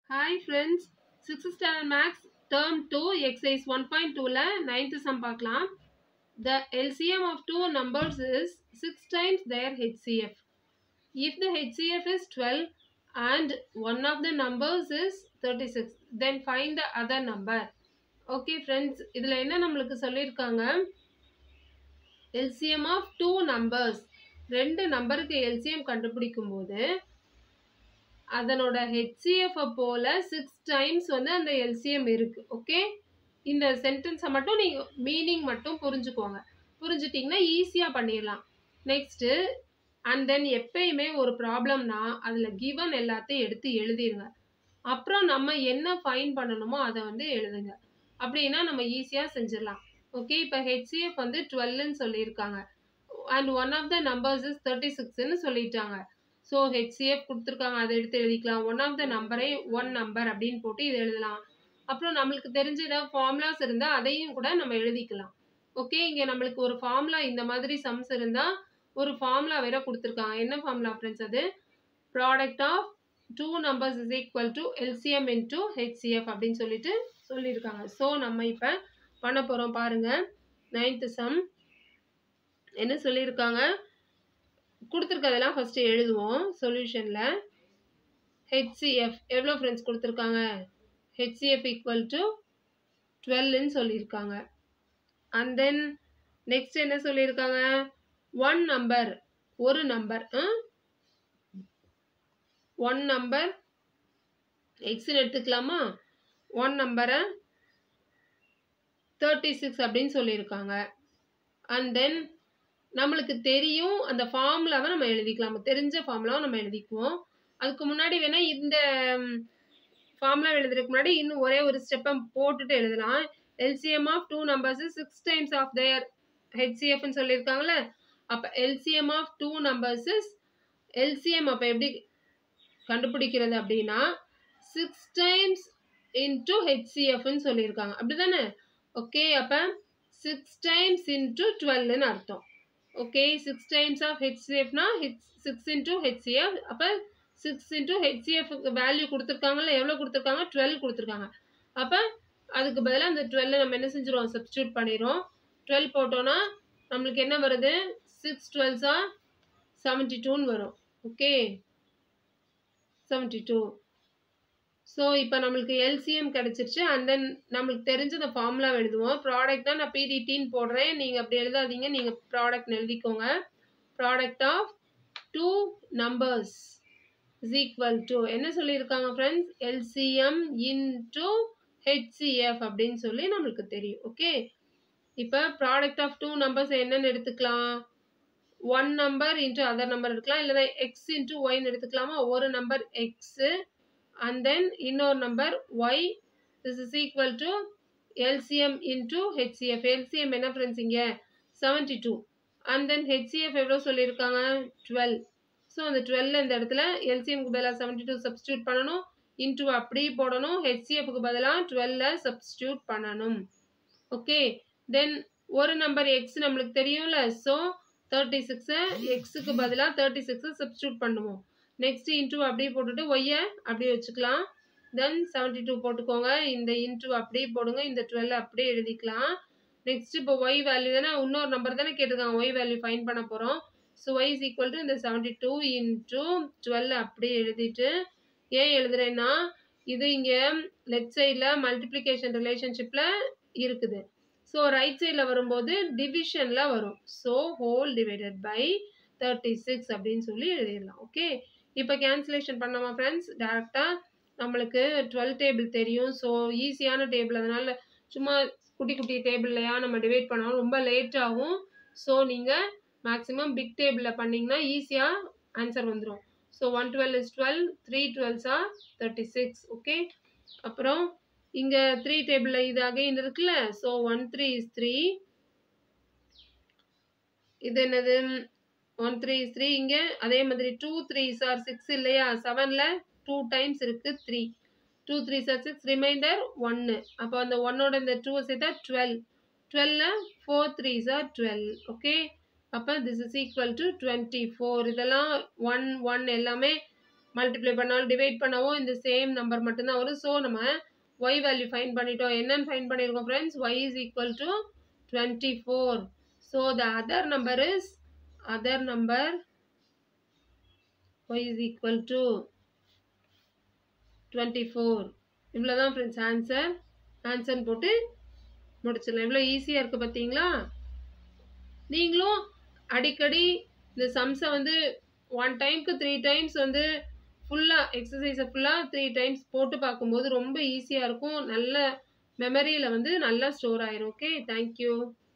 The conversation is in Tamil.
hi friends sixth standard maths term two exercise one point டூவில் நைன்த்து சம் பார்க்கலாம் the LCM of two numbers is six times their HCF if the HCF is twelve and one of the numbers is thirty six then find the other number okay friends இதில் என்ன நம்மளுக்கு சொல்லியிருக்காங்க எல்சிஎம் ஆஃப் டூ நம்பர்ஸ் ரெண்டு நம்பருக்கு எல்சிஎம் கண்டுபிடிக்கும் போது அதனோட ஹெச்சிஎஃப் போல சிக்ஸ் டைம்ஸ் வந்து அந்த எல்சிஎம் இருக்கு ஓகே இந்த சென்டென்ஸை மட்டும் நீங்கள் மீனிங் மட்டும் புரிஞ்சுக்கோங்க புரிஞ்சுட்டிங்கன்னா ஈஸியாக பண்ணிடலாம் நெக்ஸ்ட்டு அண்ட் தென் எப்பயுமே ஒரு ப்ராப்ளம்னா அதில் கிவன் எல்லாத்தையும் எடுத்து எழுதிடுங்க அப்புறம் நம்ம என்ன ஃபைன் பண்ணணுமோ அதை வந்து எழுதுங்க அப்படின்னா நம்ம ஈஸியாக செஞ்சிடலாம் ஓகே இப்போ ஹெச்சிஎஃப் வந்து டுவெல்னு சொல்லியிருக்காங்க and one of the numbers is thirty சிக்ஸ்ன்னு சொல்லிட்டாங்க ஸோ ஹெச்சிஎஃப் கொடுத்துருக்காங்க அதை எடுத்து எழுதிக்கலாம் ஒன் ஆஃப் த நம்பரை ஒன் நம்பர் அப்படின்னு போட்டு இதை எழுதலாம் அப்புறம் நம்மளுக்கு தெரிஞ்ச ஏதாவது ஃபார்முலாஸ் இருந்தால் அதையும் கூட நம்ம எழுதிக்கலாம் ஓகே இங்கே நம்மளுக்கு ஒரு ஃபார்முலா இந்த மாதிரி சம்ஸ் இருந்தால் ஒரு ஃபார்முலா வேற கொடுத்துருக்காங்க என்ன ஃபார்முலா ஃப்ரெண்ட்ஸ் அது product of two numbers is equal to LCM into HCF அப்படின்னு சொல்லிட்டு சொல்லியிருக்காங்க ஸோ நம்ம இப்போ பண்ண போகிறோம் பாருங்கள் நைன்த்து சம் என்ன சொல்லியிருக்காங்க கொடுத்துருக்கதெல்லாம் ஃபஸ்ட்டு எழுதுவோம் சொல்யூஷனில் ஹெச்சிஎஃப் எவ்வளோ ஃப்ரெண்ட்ஸ் கொடுத்துருக்காங்க ஹெச்சிஎஃப் ஈக்குவல் டு டுவெல்னு சொல்லியிருக்காங்க அண்ட் தென் நெக்ஸ்ட் என்ன சொல்லியிருக்காங்க ஒன் நம்பர் ஒரு நம்பர் ஒன் நம்பர் எக்ஸ்ன்னு எடுத்துக்கலாமா ஒன் நம்பரை தேர்ட்டி சிக்ஸ் அப்படின்னு சொல்லியிருக்காங்க அண்ட் தென் நம்மளுக்கு தெரியும் அந்த ஃபார்முலாவை நம்ம எழுதிக்கலாம் தெரிஞ்ச ஃபார்முலாவை நம்ம எழுதிக்குவோம் அதுக்கு முன்னாடி வேணால் இந்த ஃபார்முலா எழுதுறதுக்கு முன்னாடி இன்னும் ஒரே ஒரு ஸ்டெப்பை போட்டுட்டு எழுதலாம் LCM of two numbers six times of their ஹெச்சிஎஃப்னு சொல்லியிருக்காங்களே அப்போ LCM of two numbers is LCM அப்போ எப்படி கண்டுபிடிக்கிறது அப்படின்னா சிக்ஸ் டைம்ஸ் இன்டூ ஹெச்சிஎஃப்னு சொல்லியிருக்காங்க அப்படி தானே ஓகே அப்போ சிக்ஸ் டைம்ஸ் இன்டூ டுவெல்னு அர்த்தம் ஓகே சிக்ஸ் டைம்ஸ் ஆஃப் ஹெச்சிஎஃப்னா ஹெச் சிக்ஸ் இன்டூ ஹெச்சிஎஃப் அப்போ சிக்ஸ் இன்டூ ஹெச்சிஎஃப்க்கு வேல்யூ கொடுத்துருக்காங்கல்ல எவ்வளோ கொடுத்துருக்காங்க டுவெல் கொடுத்துருக்காங்க அப்போ அதுக்கு பதிலாக அந்த டுவெல்லை நம்ம என்ன செஞ்சிருவோம் சப்ஸ்டியூட் பண்ணிடுவோம் டுவெல் போட்டோன்னா நம்மளுக்கு என்ன வருது சிக்ஸ் டுவெல்ஸா செவன்ட்டி டூன்னு வரும் ஓகே செவன்ட்டி டூ ஸோ இப்போ நம்மளுக்கு எல்சிஎம் கிடச்சிருச்சு அண்ட் தென் நம்மளுக்கு தெரிஞ்ச அந்த ஃபார்முலா எழுதுவோம் ப்ராடக்ட்னா நான் பிடிடின்னு போடுறேன் நீங்கள் அப்படி எழுதாதீங்க நீங்கள் ப்ராடக்ட் எழுதிக்கோங்க product of two numbers is equal to என்ன சொல்லியிருக்காங்க ஃப்ரெண்ட்ஸ் எல்சிஎம் இன்டு ஹெச்சிஎஃப் அப்படின்னு சொல்லி நம்மளுக்கு தெரியும் ஓகே இப்போ ப்ராடக்ட் ஆஃப் டூ நம்பர்ஸ் என்னென்னு எடுத்துக்கலாம் one number into other number எடுக்கலாம் இல்லைனா எக்ஸ் இன்ட்டு ஒய்னு எடுத்துக்கலாமா ஒரு நம்பர் எக்ஸு and then இன்னொரு number y this is equal to LCM into HCF LCM என்ன ஃப்ரெண்ட்ஸ் இங்கே seventy two and then HCF எவ்வளோ சொல்லியிருக்காங்க டுவெல் ஸோ அந்த டுவெல் இந்த இடத்துல எல்சிஎம்க்கு பதிலாக செவன்ட்டி டூ சப்ஸ்டியூட் பண்ணணும் இன்டூ அப்படி போடணும் ஹெச்சிஎஃப்க்கு பதிலாக டுவெல்ல சப்ஸ்டியூட் பண்ணணும் ஓகே தென் ஒரு நம்பர் எக்ஸ் நம்மளுக்கு தெரியும்ல ஸோ தேர்ட்டி சிக்ஸை எக்ஸுக்கு பதிலாக தேர்ட்டி சிக்ஸை சப்ஸ்டியூட் பண்ணுவோம் நெக்ஸ்ட் இன்டூ அப்படியே போட்டுட்டு ஒய்யை அப்படியே வச்சுக்கலாம் தென் செவன்ட்டி டூ போட்டுக்கோங்க இந்த இன்டூ அப்படியே போடுங்க இந்த டுவெல் அப்படியே எழுதிக்கலாம் நெக்ஸ்ட் இப்போ ஒய் வேல்யூ தானே இன்னொரு நம்பர் தானே கேட்டிருக்காங்க ஒய் வேல்யூ ஃபைன் பண்ண போகிறோம் so Y is equal to இந்த செவன்ட்டி டூ இன்டூ டுவெல் அப்படியே எழுதிட்டு ஏன் எழுதுறேன்னா இது இங்கே லெஃப்ட் சைடில் மல்டிப்ளிகேஷன் ரிலேஷன்ஷிப்பில் இருக்குது ஸோ ரைட் சைடில் வரும்போது டிவிஷனில் வரும் so whole divided by thirty six அப்படின்னு சொல்லி எழுதிடலாம் ஓகே இப்போ கேன்சலேஷன் பண்ணாமா ஃப்ரெண்ட்ஸ் டேரெக்டாக நம்மளுக்கு டுவெல் டேபிள் தெரியும் ஸோ ஈஸியான டேபிள் அதனால் சும்மா குட்டி குட்டி டேபிள்லையா நம்ம டிவைட் பண்ணாலும் ரொம்ப லேட் ஆகும் ஸோ நீங்கள் மேக்ஸிமம் பிக் டேபிளில் பண்ணிங்கன்னா ஈஸியாக ஆன்சர் வந்துடும் so one twelve is twelve three டுவெல்ஸா தேர்ட்டி சிக்ஸ் ஓகே அப்புறம் இங்கே த்ரீ டேபிளில் இது அகைன் இருக்குல்ல so one three is three இது என்னது ஒன் த்ரீ த்ரீ இங்கே அதே மாதிரி டூ த்ரீ சார் சிக்ஸ் இல்லையா செவனில் டூ டைம்ஸ் இருக்குது த்ரீ டூ த்ரீ சார் சிக்ஸ் ரிமைண்டர் ஒன்று அப்போ அந்த ஒன்னோட இந்த டூவை சேர்த்தா டுவெல் டுவெல்ல ஃபோர் த்ரீ சார் டுவெல் ஓகே அப்போ this is equal to twenty four இதெல்லாம் ஒன் ஒன் எல்லாமே மல்டிப்ளை பண்ணாலும் டிவைட் பண்ணவும் இந்த சேம் நம்பர் மட்டும்தான் வரும் ஸோ நம்ம ஒய் வேல்யூ ஃபைன் பண்ணிட்டோம் என்னன்னு ஃபைன் பண்ணியிருக்கோம் friends y is equal to twenty four so the other number is other number y is equal to twenty four இவ்வளோ தான் ஃப்ரெண்ட்ஸ் ஆன்சர் ஆன்சர்னு போட்டு முடிச்சிடலாம் இவ்வளோ ஈஸியாக இருக்குது பார்த்தீங்களா நீங்களும் அடிக்கடி இந்த சம்ஸை வந்து ஒன் டைம்க்கு த்ரீ டைம்ஸ் வந்து ஃபுல்லாக எக்ஸசைஸை ஃபுல்லாக த்ரீ டைம்ஸ் போட்டு பார்க்கும்போது ரொம்ப ஈஸியாக இருக்கும் நல்ல மெமரியில் வந்து நல்லா ஸ்டோர் ஆயிரும் ஓகே தேங்க்யூ